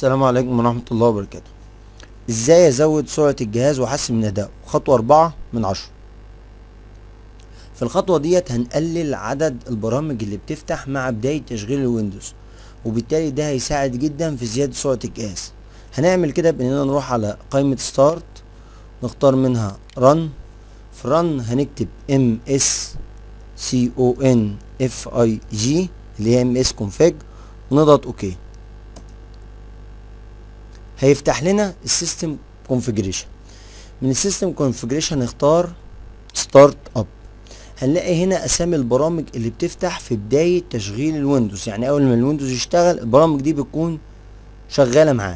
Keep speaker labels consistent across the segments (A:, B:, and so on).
A: السلام عليكم ورحمة الله وبركاته ازاي ازود سرعة الجهاز واحسن من ادائه خطوة اربعة من عشرة في الخطوة ديت هنقلل عدد البرامج اللي بتفتح مع بداية تشغيل الويندوز وبالتالي ده هيساعد جدا في زيادة سرعة الجهاز هنعمل كده باننا نروح على قائمة ستارت نختار منها رن في رن هنكتب ام اس سي او ان اف اي جي اللي هي ام اس config ونضغط اوكي هيفتح لنا السيستم كونفيجريشن من السيستم كونفيجريشن نختار ستارت اب هنلاقي هنا اسامي البرامج اللي بتفتح في بداية تشغيل الويندوز يعني اول ما الويندوز يشتغل البرامج دي بتكون شغالة معاه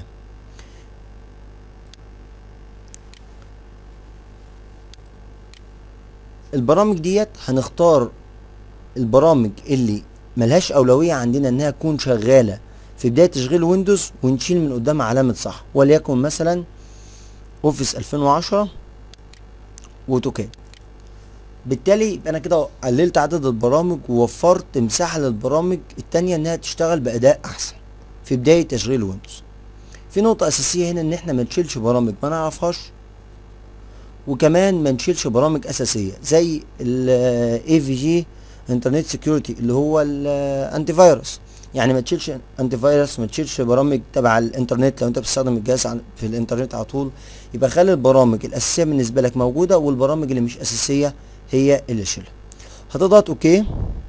A: البرامج ديت هنختار البرامج اللي ملهاش اولوية عندنا انها تكون شغالة في بداية تشغيل ويندوز ونشيل من قدامها علامة صح وليكن مثلا اوفيس 2010 واوتوكاد بالتالي يبقى انا كده قللت عدد البرامج ووفرت مساحة للبرامج التانية انها تشتغل باداء احسن في بداية تشغيل ويندوز في نقطة اساسية هنا ان احنا ما نشيلش برامج ما نعرفهاش وكمان ما نشيلش برامج اساسية زي الاي في جي انترنت سكيورتي اللي هو الانتي فيروس يعني ما تشيلش انتي فيروس ما تشيلش برامج تبع الانترنت لو انت بتستخدم الجهاز في الانترنت على طول يبقى خلي البرامج الاساسيه بالنسبه لك موجوده والبرامج اللي مش اساسيه هي اللي شيلها هتضغط اوكي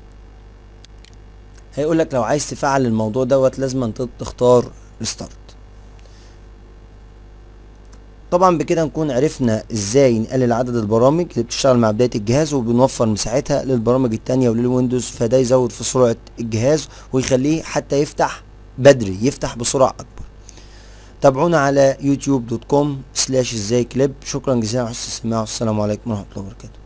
A: هيقول لك لو عايز تفعل الموضوع دوت لازم تختار ريستارت طبعا بكده نكون عرفنا ازاي نقلل عدد البرامج اللي بتشتغل مع بداية الجهاز وبنوفر مساحتها للبرامج التانية وللويندوز فده يزود في سرعة الجهاز ويخليه حتى يفتح بدري يفتح بسرعة اكبر تابعونا على يوتيوب دوت كوم سلاش ازاي كليب شكرا جزيلا على حسن الاستماع والسلام عليكم ورحمة الله وبركاته